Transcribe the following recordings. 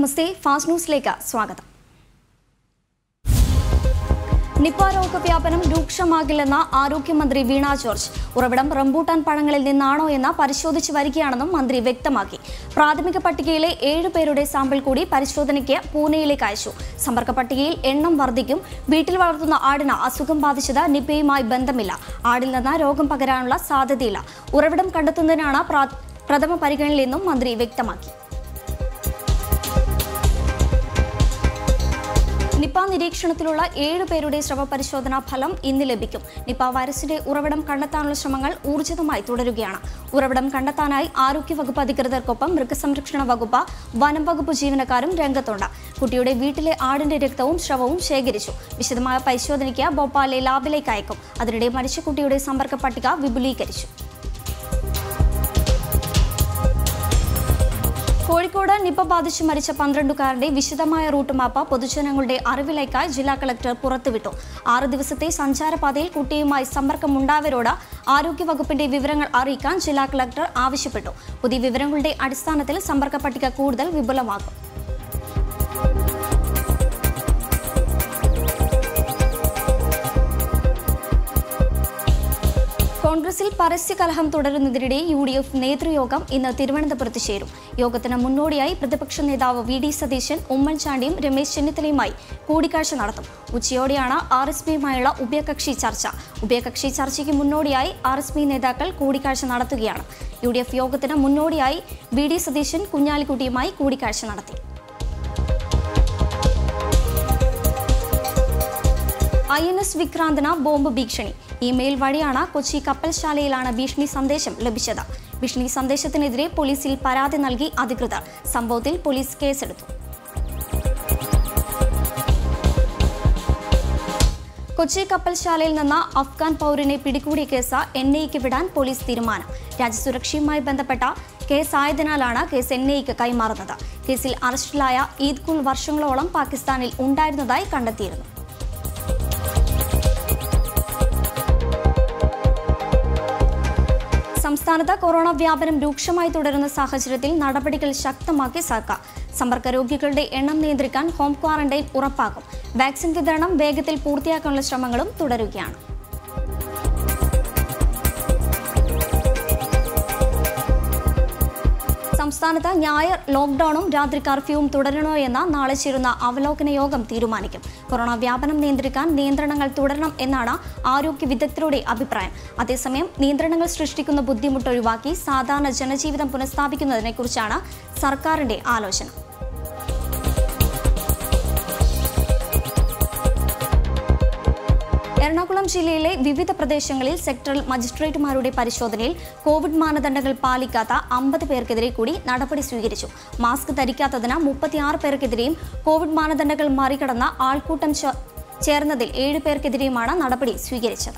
നമസ്തേ fast ന്യൂസിലേക്ക് സ്വാഗതം Nipah രോഗവ്യാപനം രൂക്ഷമാകില്ലെന്ന ആരോഗ്യമന്ത്രി വീണ ജോർജ് ഉറവിടം റംബൂട്ടാൻ പഴങ്ങളിൽ നിന്നാണോ എന്ന് പരിശോധിച്ചു വരികയാണെന്നും മന്ത്രി വ്യക്തമാക്കി പ്രാഥമിക പട്ടികയിലെ ഏഴ് പേരുടെ സാമ്പിൾ കൂടി പരിശോധനയ്ക്ക് പൂനെയിലേക്ക് അയച്ചു സമ്പർക്ക പട്ടികയിൽ എണ്ണം വർദ്ധിക്കും വീട്ടിൽ വളർത്തുന്ന ആടിന് അസുഖം ബാധിച്ചത് നിപ്പയുമായി ബന്ധമില്ല ആടിൽ നിന്ന് രോഗം പകരാനുള്ള സാധ്യതയില്ല ഉറവിടം കണ്ടെത്തുന്നതിനാണ് പ്രാ- പ്രഥമ പരിഗണനയിലെന്നും മന്ത്രി വ്യക്തമാക്കി നിപ നിരീക്ഷണത്തിലുള്ള ഏഴ് പേരുടെ സ്രവ പരിശോധനാ ഫലം ഇന്ന് ലഭിക്കും നിപ വൈറസിന്റെ ഉറവിടം കണ്ടെത്താനുള്ള ശ്രമങ്ങൾ ഊർജിതമായി തുടരുകയാണ് ഉറവിടം കണ്ടെത്താനായി ആരോഗ്യവകുപ്പ് അധികൃതർക്കൊപ്പം മൃഗസംരക്ഷണ വകുപ്പ് വനം വകുപ്പ് ജീവനക്കാരും രംഗത്തുണ്ട് കുട്ടിയുടെ വീട്ടിലെ ആടിന്റെ രക്തവും സ്രവവും ശേഖരിച്ചു വിശദമായ പരിശോധനയ്ക്ക് ഭോപ്പാലിലെ ലാബിലേക്ക് അയക്കും അതിനിടെ മരിച്ച കുട്ടിയുടെ സമ്പർക്ക പട്ടിക വിപുലീകരിച്ചു കോഴിക്കോട് നിപ ബാധിച്ച് മരിച്ച പന്ത്രണ്ടുകാരന്റെ വിശദമായ റൂട്ട് മാപ്പ് പൊതുജനങ്ങളുടെ അറിവിലേക്കായി ജില്ലാ കളക്ടർ പുറത്തുവിട്ടു ആറ് ദിവസത്തെ സഞ്ചാരപാതയിൽ കുട്ടിയുമായി സമ്പർക്കമുണ്ടായവരോട് ആരോഗ്യവകുപ്പിന്റെ വിവരങ്ങൾ അറിയിക്കാൻ ജില്ലാ കളക്ടർ ആവശ്യപ്പെട്ടു പുതിയ വിവരങ്ങളുടെ അടിസ്ഥാനത്തിൽ സമ്പർക്ക പട്ടിക കൂടുതൽ വിപുലമാക്കും കോൺഗ്രസിൽ പരസ്യകലഹം തുടരുന്നതിനിടെ യു ഡി എഫ് നേതൃയോഗം ഇന്ന് തിരുവനന്തപുരത്ത് ചേരും യോഗത്തിന് മുന്നോടിയായി പ്രതിപക്ഷ നേതാവ് വി ഡി സതീശൻ ഉമ്മൻചാണ്ടിയും രമേശ് ചെന്നിത്തലയുമായി കൂടിക്കാഴ്ച നടത്തും ഉച്ചയോടെയാണ് ആർ എസ് പിയുമായുള്ള ഉഭയകക്ഷി ചർച്ച ഉഭയകക്ഷി ചർച്ചയ്ക്ക് മുന്നോടിയായി ആർ എസ് പി നേതാക്കൾ കൂടിക്കാഴ്ച നടത്തുകയാണ് യു ഡി എഫ് യോഗത്തിന് മുന്നോടിയായി വി ഡി സതീശൻ കുഞ്ഞാലിക്കുട്ടിയുമായി കൂടിക്കാഴ്ച നടത്തി ഐ എൻ എസ് വിക്രാന്തിന് ബോംബ് ഭീഷണി ഇമെയിൽ വഴിയാണ് കൊച്ചി കപ്പൽശാലയിലാണ് ഭീഷണി സന്ദേശം ലഭിച്ചത് ഭീഷണി സന്ദേശത്തിനെതിരെ പോലീസിൽ പരാതി നൽകി അധികൃതർ സംഭവത്തിൽ പോലീസ് കേസെടുത്തു കൊച്ചി കപ്പൽശാലയിൽ നിന്ന് അഫ്ഗാൻ പൗരനെ പിടികൂടിയ കേസ് എൻ ഐക്ക് വിടാൻ പോലീസ് തീരുമാനം രാജ്യസുരക്ഷയുമായി ബന്ധപ്പെട്ട കേസായതിനാലാണ് കേസ് എൻ ഐക്ക് കൈമാറുന്നത് കേസിൽ അറസ്റ്റിലായ ഈദ് കുൽ വർഷങ്ങളോളം പാകിസ്ഥാനിൽ ഉണ്ടായിരുന്നതായി കണ്ടെത്തിയിരുന്നു സംസ്ഥാനത്ത് കൊറോണ വ്യാപനം രൂക്ഷമായി തുടരുന്ന സാഹചര്യത്തിൽ നടപടികൾ ശക്തമാക്കി സർക്കാർ സമ്പർക്ക രോഗികളുടെ എണ്ണം നിയന്ത്രിക്കാൻ ഹോം ക്വാറന്റൈൻ ഉറപ്പാക്കും വാക്സിൻ വിതരണം വേഗത്തിൽ പൂർത്തിയാക്കാനുള്ള ശ്രമങ്ങളും തുടരുകയാണ് സംസ്ഥാനത്ത് ഞായർ ലോക്ഡൌണും രാത്രി കർഫ്യൂവും തുടരണോ എന്ന നാളെ ചേരുന്ന അവലോകന യോഗം തീരുമാനിക്കും കൊറോണ വ്യാപനം നിയന്ത്രിക്കാൻ നിയന്ത്രണങ്ങൾ തുടരണം എന്നാണ് ആരോഗ്യ വിദഗ്ധരുടെ അഭിപ്രായം അതേസമയം നിയന്ത്രണങ്ങൾ സൃഷ്ടിക്കുന്ന ബുദ്ധിമുട്ട് ഒഴിവാക്കി സാധാരണ ജനജീവിതം പുനഃസ്ഥാപിക്കുന്നതിനെക്കുറിച്ചാണ് സർക്കാരിന്റെ ആലോചന എറണാകുളം ജില്ലയിലെ വിവിധ പ്രദേശങ്ങളിൽ സെക്ടറൽ മജിസ്ട്രേറ്റുമാരുടെ പരിശോധനയിൽ കോവിഡ് മാനദണ്ഡങ്ങൾ പാലിക്കാത്ത അമ്പത് പേർക്കെതിരെ കൂടി നടപടി സ്വീകരിച്ചു മാസ്ക് ധരിക്കാത്തതിന് മുപ്പത്തിയാറ് പേർക്കെതിരെയും കോവിഡ് മാനദണ്ഡങ്ങൾ മറികടന്ന ആൾക്കൂട്ടം ചേ- ചേർന്നതിൽ ഏഴ് പേർക്കെതിരെയുമാണ് നടപടി സ്വീകരിച്ചത്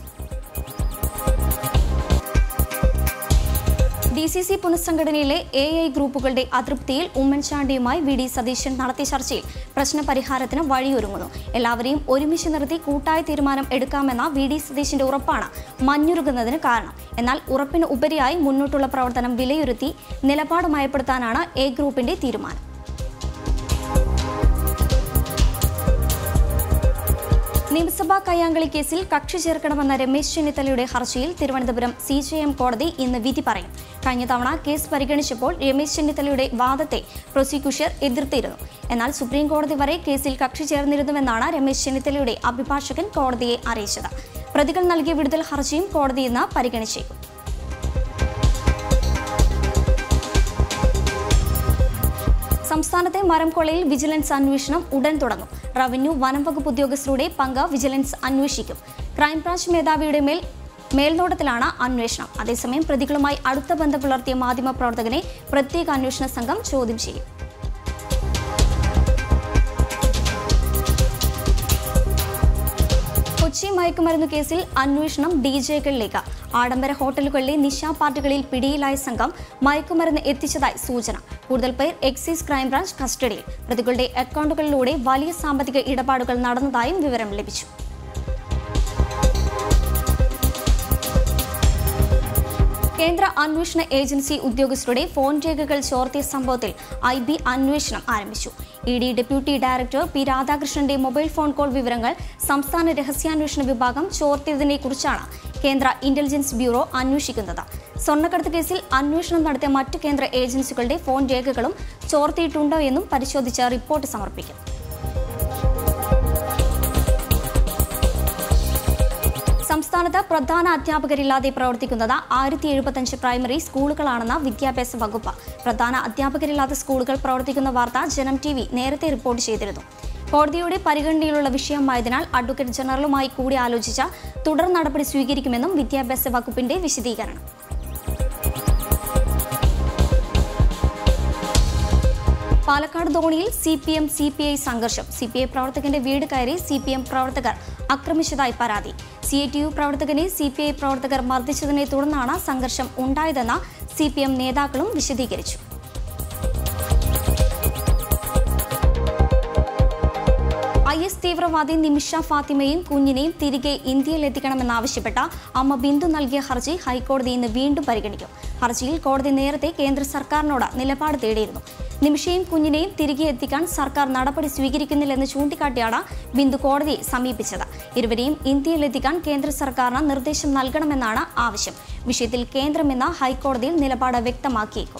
ഡി സി സി പുനഃസംഘടനയിലെ എ ഐ ഗ്രൂപ്പുകളുടെ അതൃപ്തിയിൽ ഉമ്മൻചാണ്ടിയുമായി വി ഡി സതീശൻ നടത്തിയ ചർച്ചയിൽ പ്രശ്നപരിഹാരത്തിന് വഴിയൊരുങ്ങുന്നു എല്ലാവരെയും ഒരുമിച്ച് നിർത്തി കൂട്ടായ തീരുമാനം എടുക്കാമെന്ന വി ഡി സതീശന്റെ ഉറപ്പാണ് മഞ്ഞുരുകുന്നതിന് കാരണം എന്നാൽ ഉറപ്പിന് ഉപരിയായി മുന്നോട്ടുള്ള പ്രവർത്തനം വിലയിരുത്തി നിലപാട് മയപ്പെടുത്താനാണ് എ ഗ്രൂപ്പിന്റെ തീരുമാനം നിയമസഭാ കയ്യാങ്കളി കേസിൽ കക്ഷി ചേർക്കണമെന്ന രമേശ് ചെന്നിത്തലയുടെ ഹർജിയിൽ തിരുവനന്തപുരം സി ജെ എം കോടതി ഇന്ന് വിധി പറയും കഴിഞ്ഞ തവണ കേസ് പരിഗണിച്ചപ്പോൾ രമേശ് ചെന്നിത്തലയുടെ വാദത്തെ പ്രോസിക്യൂഷൻ എതിർത്തിരുന്നു എന്നാൽ സുപ്രീം കോടതി വരെ കേസിൽ കക്ഷി ചേർന്നിരുന്നുവെന്നാണ് രമേശ് ചെന്നിത്തലയുടെ അഭിഭാഷകൻ കോടതിയെ അറിയിച്ചത് പ്രതികൾ നൽകിയ വിടുതൽ ഹർജിയും കോടതി ഇന്ന് പരിഗണിച്ചേക്കും സംസ്ഥാനത്തെ മരംകൊള്ളയിൽ വിജിലൻസ് അന്വേഷണം ഉടൻ തുടങ്ങും റവന്യൂ വനം വകുപ്പ് ഉദ്യോഗസ്ഥരുടെ പങ്ക് വിജിലൻസ് അന്വേഷിക്കും ക്രൈംബ്രാഞ്ച് മേധാവിയുടെ മേൽ മേൽനോട്ടത്തിലാണ് അന്വേഷണം അതേസമയം പ്രതികളുമായി അടുത്ത ബന്ധം പുലർത്തിയ മാധ്യമപ്രവർത്തകനെ പ്രത്യേക അന്വേഷണ സംഘം ചോദ്യം ചെയ്യും കൊച്ചി മയക്കുമരുന്ന് കേസിൽ അന്വേഷണം ഡി ജെകളിലേക്ക് ആഡംബര ഹോട്ടലുകളിലെ നിശാ പാർട്ടികളിൽ പിടിയിലായ സംഘം മയക്കുമരുന്ന് എത്തിച്ചതായി സൂചന കൂടുതൽ പേർ എക്സൈസ് ക്രൈംബ്രാഞ്ച് കസ്റ്റഡിയിൽ പ്രതികളുടെ അക്കൗണ്ടുകളിലൂടെ വലിയ സാമ്പത്തിക ഇടപാടുകൾ നടന്നതായും വിവരം ലഭിച്ചു കേന്ദ്ര അന്വേഷണ ഏജൻസി ഉദ്യോഗസ്ഥരുടെ ഫോൺ രേഖകൾ ചോർത്തിയ സംഭവത്തിൽ ഐ ബി അന്വേഷണം ആരംഭിച്ചു E D deputy director P രാധാകൃഷ്ണന്റെ മൊബൈൽ ഫോൺ കോൾ വിവരങ്ങൾ സംസ്ഥാന രഹസ്യാന്വേഷണ വിഭാഗം ചോർത്തിയതിനെ കുറിച്ചാണ് കേന്ദ്ര ഇന്റലിജൻസ് ബ്യൂറോ അന്വേഷിക്കുന്നത് സ്വർണ്ണക്കടത്ത് കേസിൽ അന്വേഷണം നടത്തിയ മറ്റ് കേന്ദ്ര ഏജൻസികളുടെ ഫോൺ രേഖകളും ചോർത്തിയിട്ടുണ്ടോ എന്നും പരിശോധിച്ച റിപ്പോർട്ട് സമർപ്പിക്കും സംസ്ഥാനത്ത് പ്രധാന അധ്യാപകരില്ലാതെ പ്രവർത്തിക്കുന്നത് ആയിരത്തി എഴുപത്തഞ്ച് പ്രൈമറി സ്കൂളുകളാണെന്ന വിദ്യാഭ്യാസ വകുപ്പ് പ്രധാന അധ്യാപകരില്ലാത്ത സ്കൂളുകൾ പ്രവർത്തിക്കുന്ന വാർത്ത ജനം ടി നേരത്തെ റിപ്പോർട്ട് ചെയ്തിരുന്നു കോടതിയുടെ പരിഗണനയിലുള്ള വിഷയമായതിനാൽ അഡ്വക്കേറ്റ് ജനറലുമായി കൂടി ആലോചിച്ച തുടർ നടപടി സ്വീകരിക്കുമെന്നും വിദ്യാഭ്യാസ വകുപ്പിന്റെ വിശദീകരണം പാലക്കാട് ധോണിയിൽ C P M C P I സംഘർഷം സി പി ഐ പ്രവർത്തകന്റെ വീട് കയറി സി പി എം പ്രവർത്തകർ ആക്രമിച്ചതായി പരാതി സി ഐ ടി യു പ്രവർത്തകനെ സി പി ഐ പ്രവർത്തകർ മർദ്ദിച്ചതിനെ തുടർന്നാണ് സംഘർഷം ഉണ്ടായതെന്ന് സി പി എം നേതാക്കളും വിശദീകരിച്ചു ഐ എസ് തീവ്രവാദി നിമിഷ ഫാത്തിമയും കുഞ്ഞിനെയും തിരികെ ഇന്ത്യയിലെത്തിക്കണമെന്നാവശ്യപ്പെട്ട അമ്മ ബിന്ദു നൽകിയ ഹർജി ഹൈക്കോടതി ഇന്ന് വീണ്ടും പരിഗണിക്കും ഹർജിയിൽ കോടതി നേരത്തെ കേന്ദ്ര സർക്കാരിനോട് നിലപാട് തേടിയിരുന്നു നിമിഷയും കുഞ്ഞിനെയും തിരികെ എത്തിക്കാൻ സർക്കാർ നടപടി സ്വീകരിക്കുന്നില്ലെന്ന് ചൂണ്ടിക്കാട്ടിയാണ് ബിന്ദു കോടതിയെ സമീപിച്ചത് ഇരുവരെയും ഇന്ത്യയിലെത്തിക്കാൻ കേന്ദ്ര സർക്കാരിന് നിർദ്ദേശം നൽകണമെന്നാണ് ആവശ്യം വിഷയത്തിൽ കേന്ദ്രം ഇന്ന് ഹൈക്കോടതിയിൽ നിലപാട് വ്യക്തമാക്കിയേക്കും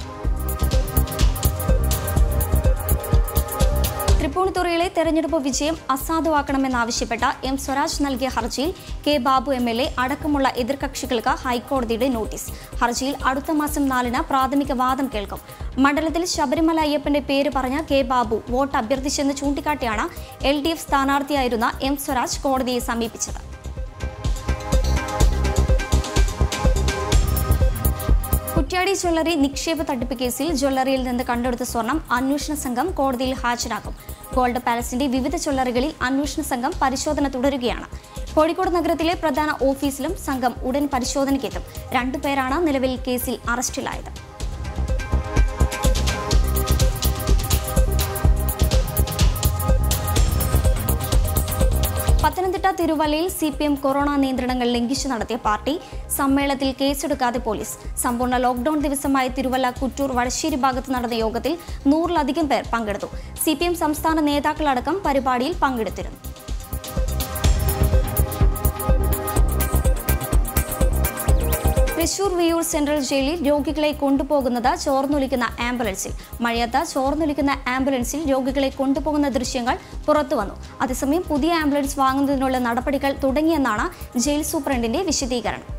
തൃപ്പൂണിത്തുറയിലെ തെരഞ്ഞെടുപ്പ് വിജയം അസാധുവാക്കണമെന്നാവശ്യപ്പെട്ട എം സ്വരാജ് നൽകിയ ഹർജിയിൽ K Babu M L A അടക്കമുള്ള എതിർകക്ഷികൾക്ക് ഹൈക്കോടതിയുടെ നോട്ടീസ് ഹർജിയിൽ അടുത്ത മാസം നാലിന് പ്രാഥമിക വാദം കേൾക്കും മണ്ഡലത്തിൽ ശബരിമല അയ്യപ്പന്റെ പേര് പറഞ്ഞ കെ ബാബു വോട്ട് അഭ്യർത്ഥിച്ചെന്ന് ചൂണ്ടിക്കാട്ടിയാണ് എൽ ഡി എഫ് സ്ഥാനാർത്ഥിയായിരുന്ന എം സ്വരാജ് കോടതിയെ സമീപിച്ചത് കുറ്റ്യാടി ജ്വല്ലറി നിക്ഷേപ തട്ടിപ്പ് കേസിൽ ജ്വല്ലറിയിൽ നിന്ന് കണ്ടെടുത്ത സ്വർണം അന്വേഷണ സംഘം കോടതിയിൽ ഹാജരാക്കും ഗോൾഡ് പാലസിന്റെ വിവിധ ജ്വല്ലറികളിൽ അന്വേഷണ സംഘം പരിശോധന തുടരുകയാണ് കോഴിക്കോട് നഗരത്തിലെ പ്രധാന ഓഫീസിലും സംഘം ഉടൻ പരിശോധനയ്ക്കെത്തും രണ്ടുപേരാണ് നിലവിൽ കേസിൽ അറസ്റ്റിലായത് പത്തനംതിട്ട തിരുവല്ലയിൽ സി പി എം കൊറോണ നിയന്ത്രണങ്ങൾ ലംഘിച്ചു നടത്തിയ പാർട്ടി സമ്മേളനത്തിൽ കേസെടുക്കാതെ പോലീസ് സമ്പൂർണ്ണ ലോക്ഡൌൺ ദിവസമായ തിരുവല്ല കുറ്റൂർ വടശ്ശേരി ഭാഗത്ത് നടന്ന യോഗത്തിൽ നൂറിലധികം പേർ പങ്കെടുത്തു സി പി എം സംസ്ഥാന നേതാക്കളടക്കം പരിപാടിയിൽ പങ്കെടുത്തിരുന്നു തൃശൂർ വിയൂർ സെൻട്രൽ ജയിലിൽ രോഗികളെ കൊണ്ടുപോകുന്നത് ചോർന്നൊലിക്കുന്ന ആംബുലൻസിൽ മഴയത്ത് ചോർന്നൊലിക്കുന്ന ആംബുലൻസിൽ രോഗികളെ കൊണ്ടുപോകുന്ന ദൃശ്യങ്ങൾ പുറത്തുവന്നു അതേസമയം പുതിയ ആംബുലൻസ് വാങ്ങുന്നതിനുള്ള നടപടികൾ തുടങ്ങിയെന്നാണ് ജയിൽ സൂപ്രണ്ടിന്റെ വിശദീകരണം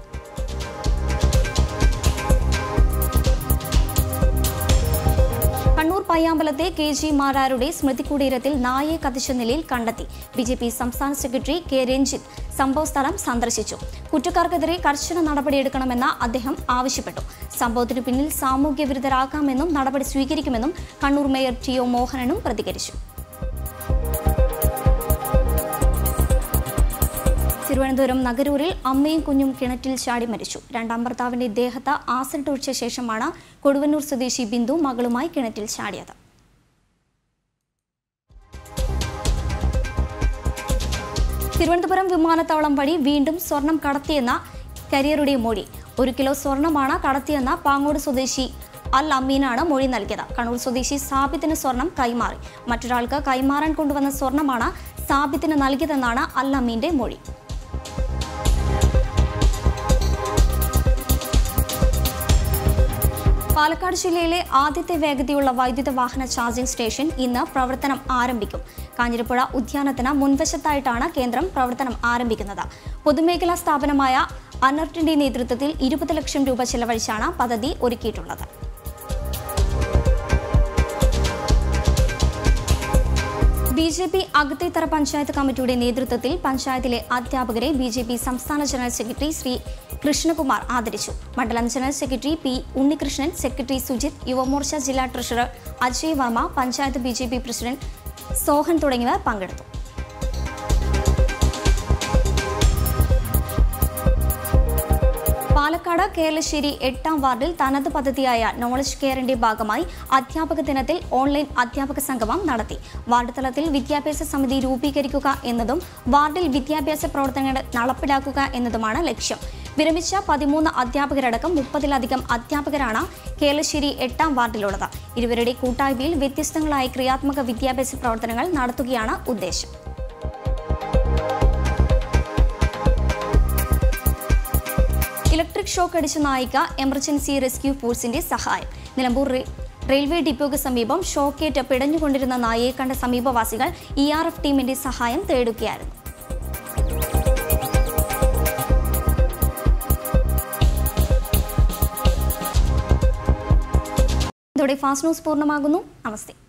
കണ്ണൂർ പയ്യാമ്പലത്തെ കെ ജി മാരാരുടെ സ്മൃതി കുടീരത്തിൽ നായയെ കത്തിച്ച നിലയിൽ കണ്ടെത്തി ബി ജെ പി സംസ്ഥാന സെക്രട്ടറി കെ രഞ്ജിത്ത് സംഭവസ്ഥലം സന്ദർശിച്ചു കുറ്റക്കാർക്കെതിരെ കർശന നടപടിയെടുക്കണമെന്ന് അദ്ദേഹം ആവശ്യപ്പെട്ടു സംഭവത്തിനു പിന്നിൽ സാമൂഹ്യ വിരുദ്ധരാകാമെന്നും നടപടി സ്വീകരിക്കുമെന്നും കണ്ണൂർ മേയർ ടി ഒ മോഹനനും പ്രതികരിച്ചു തിരുവനന്തപുരം നഗരൂരിൽ അമ്മയും കുഞ്ഞും കിണറ്റിൽ ചാടി മരിച്ചു രണ്ടാം ഭർത്താവിന്റെ ദേഹത്ത് ആസിഡ് ഒഴിച്ച ശേഷമാണ് കൊടുവന്നൂർ സ്വദേശി ബിന്ദു മകളുമായി കിണറ്റിൽ ചാടിയത് തിരുവനന്തപുരം വിമാനത്താവളം വഴി വീണ്ടും സ്വർണം കടത്തിയെന്ന കരിയറുടെ മൊഴി ഒരു കിലോ സ്വർണമാണ് കടത്തിയെന്ന പാങ്ങോട് സ്വദേശി അൽ അമീനാണ് മൊഴി നൽകിയത് കണ്ണൂർ സ്വദേശി സാബിത്തിന് സ്വർണം കൈമാറി മറ്റൊരാൾക്ക് കൈമാറാൻ കൊണ്ടുവന്ന സ്വർണമാണ് സാബിത്തിന് നൽകിയതെന്നാണ് അൽ അമീന്റെ മൊഴി പാലക്കാട് ജില്ലയിലെ ആദ്യത്തെ വേഗതയുള്ള വൈദ്യുത വാഹന ചാർജിംഗ് സ്റ്റേഷൻ ഇന്ന് പ്രവർത്തനം ആരംഭിക്കും കാഞ്ഞിരപ്പുഴ ഉദ്യാനത്തിന് മുൻവശത്തായിട്ടാണ് കേന്ദ്രം പ്രവർത്തനം ആരംഭിക്കുന്നത് പൊതുമേഖലാ സ്ഥാപനമായ അനർട്ടിന്റെ നേതൃത്വത്തിൽ ഇരുപത് ലക്ഷം രൂപ ചെലവഴിച്ചാണ് പദ്ധതി ഒരുക്കിയിട്ടുള്ളത് B J P Agathethara panchayat കമ്മിറ്റിയുടെ നേതൃത്വത്തിൽ പഞ്ചായത്തിലെ അധ്യാപകരെ ബി ജെ പി സംസ്ഥാന ജനറൽ സെക്രട്ടറി ശ്രീ കൃഷ്ണകുമാർ ആദരിച്ചു മണ്ഡലം general secretary P Unnikrishnan secretary Sujith Yuvamorcha ജില്ലാ treasurer Ajay Varma panchayat B J P president Sohan തുടങ്ങിയവർ പങ്കെടുത്തു പാലക്കാട് കേരളശ്ശേരി എട്ടാം വാർഡിൽ തനത് പദ്ധതിയായ നോളജ് കെയറിന്റെ ഭാഗമായി അധ്യാപക ദിനത്തിൽ ഓൺലൈൻ അധ്യാപക സംഗമം നടത്തി വാർഡ് തലത്തിൽ വിദ്യാഭ്യാസ സമിതി രൂപീകരിക്കുക എന്നതും വാർഡിൽ വിദ്യാഭ്യാസ പ്രവർത്തനങ്ങൾ നടപ്പിലാക്കുക എന്നതുമാണ് ലക്ഷ്യം വിരമിച്ച പതിമൂന്ന് അധ്യാപകരടക്കം മുപ്പതിലധികം അധ്യാപകരാണ് കേലശ്ശേരി എട്ടാം വാർഡിലുള്ളത് ഇരുവരുടെ കൂട്ടായ്മയിൽ വ്യത്യസ്തങ്ങളായ ക്രിയാത്മക വിദ്യാഭ്യാസ പ്രവർത്തനങ്ങൾ നടത്തുകയാണ് ഉദ്ദേശം ഇലക്ട്രിക് ഷോക്ക് അടിച്ച നായിക എമർജൻസി റെസ്ക്യൂ ഫോഴ്സിന്റെ സഹായം നിലമ്പൂർ റെയിൽ- റെയിൽവേ ഡിപ്പോയ്ക്ക് സമീപം ഷോക്കേറ്റ് പിടഞ്ഞുകൊണ്ടിരുന്ന നായയെ കണ്ട സമീപവാസികൾ ഇ ആർ എഫ് ടീമിന്റെ സഹായം തേടുകയായിരുന്നു ഇതോടെ ഫാസ്റ്റ് ന്യൂസ് പൂർണ്ണമാകുന്നു നമസ്തേ